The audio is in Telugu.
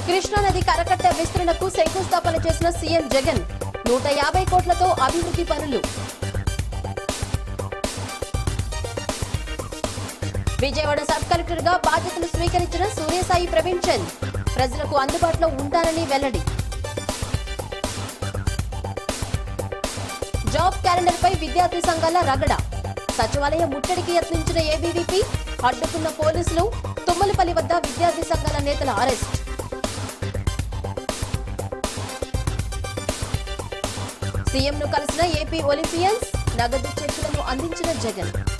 కృష్ణానది కరకట్ట విస్తరణకు శంకుస్థాపన చేసిన సీఎం జగన్ నూట యాభై కోట్లతో అభివృద్ధి పనులు విజయవాడ సబ్ కలెక్టర్ గా బాధ్యతలు స్వీకరించిన సూర్యసాయి ప్రవీణ్ చంద్ ప్రజలకు అందుబాటులో ఉంటారని వెల్లడి జాబ్ క్యాలెండర్ పై విద్యార్థి సంఘాల రగడ సచివాలయ ముట్టడికి యత్నించిన ఏబీవీపీ అడ్డుకున్న పోలీసులు తుమ్మలపల్లి వద్ద విద్యార్థి సంఘాల నేతల అరెస్ట్ సీఎంను కలిసిన ఏపీ ఒలింపియన్స్ నగదు చెక్కులను అందించిన జగన్